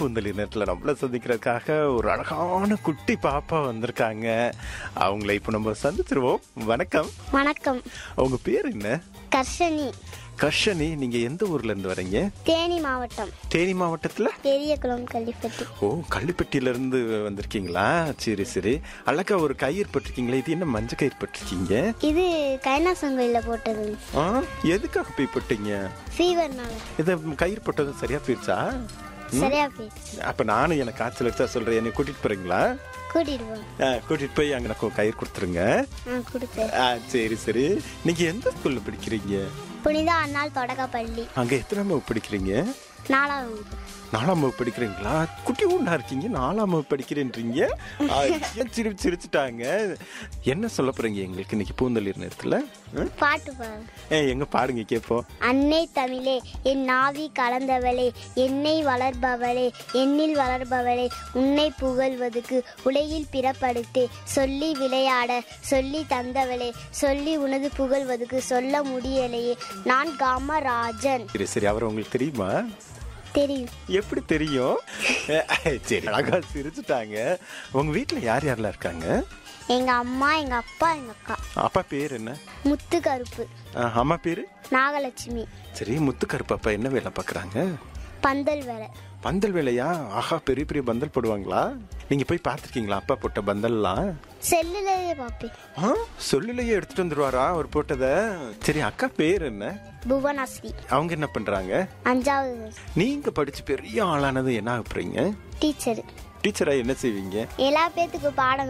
பூந்தொழி நேரத்தில் நம்மள சந்திக்கிறதுக்காக ஒரு அழகான குட்டி பாப்பா வந்திருக்காங்க அவங்கள இப்போ நம்ம சந்திச்சிருவோம் வணக்கம் வணக்கம் உங்க பேர் என்ன கர்ஷனி கர்ஷனி நீங்க எந்த ஊர்ல இருந்து வரீங்க தேனி மாவட்டம் தேனி மாவட்டத்துல பெரிய குளம் கள்ளிப்பட்டி ஓ கள்ளிப்பட்டியில இருந்து வந்திருக்கீங்களா சரி சரி அழகா ஒரு கயிறு பட்டிருக்கீங்களா இது என்ன மஞ்சள் கயிறு பட்டிருக்கீங்க இது கைலாசங்கோயில போட்டது ஆ எதுக்காக போய் போட்டீங்க ஃபீவர்னால இதை கயிறு போட்டது சரியா போயிடுச்சா சரியா போயிடுச்சு அப்ப நானும் எனக்கு காய்ச்சல் எடுத்தா சொல்றேன் என்னை கூட்டிட்டு போறீங்களா கூட்டிட்டு போவோம் ஆ, கூட்டிட்டு போய் அங்க எனக்கு ஒரு கயிறு கொடுத்துருங்க நான் கொடுத்தேன் ஆ சரி சரி நீங்க எந்த ஸ்கூல்ல படிக்கிறீங்க புனித அண்ணாள் தொடக்க பள்ளி அங்க எத்தனை வகுப்பு படிக்கிறீங்க நாலாம் வகுப்பு நாலாம் வகுப்பு படிக்கிறீங்களா குட்டி ஊண்டா இருக்கீங்க நாலாம் வகுப்பு படிக்கிறேன்றீங்க ஆ, ஏன் சிரிப்பு சிரிச்சுட்டாங்க என்ன சொல்ல போறீங்க எங்களுக்கு இன்னைக்கு பூந்தளிர் நேரத்துல ம்? பாட்டு பாடு ஏ எங்க பாடுங்க கேப்போம் அன்னை தமிழே என் நாவி கலந்தவளே என்னை வளர்பவளே என்னில் வளர்பவளே உன்னை புகழ்வதுக்கு உலகில் பிறப்படுத்தே சொல்லி விளையாட சொல்லி தந்தவளே சொல்லி உனது புகழ்வதுக்கு சொல்ல முடியலையே நான் காமராஜன் சரி சரி அவர் உங்களுக்கு தெரியுமா தெரியும் எப்படி தெரியும் சரி அழகா சிரிச்சுட்டாங்க உங்க வீட்டுல யார் யாரெல்லாம் இருக்காங்க எங்க அம்மா எங்க அப்பா எங்க அக்கா அப்பா பேர் என்ன முத்து கருப்பு ஆ, அம்மா பேரு நாகலட்சுமி சரி முத்துக்கருப்பு அப்பா என்ன வேலை பார்க்குறாங்க பந்தல் வேலை பந்தல் வேலையா ஆஹா பெரிய பெரிய பந்தல் போடுவாங்களா நீங்க போய் பார்த்துருக்கீங்களா அப்பா போட்ட பந்தல்லாம் செல்லுலயே பார்ப்பேன் ஆ சொல்லுலையே எடுத்துட்டு வந்துருவாரா அவர் போட்டத சரி அக்கா பேர் என்ன புவனாஸ்ரீ அவங்க என்ன பண்றாங்க அஞ்சாவது நீங்க படிச்சு பெரிய ஆளானது என்ன ஆகுறீங்க டீச்சர் டீச்சரா என்ன செய்வீங்க எல்லா பேத்துக்கும் பாடம்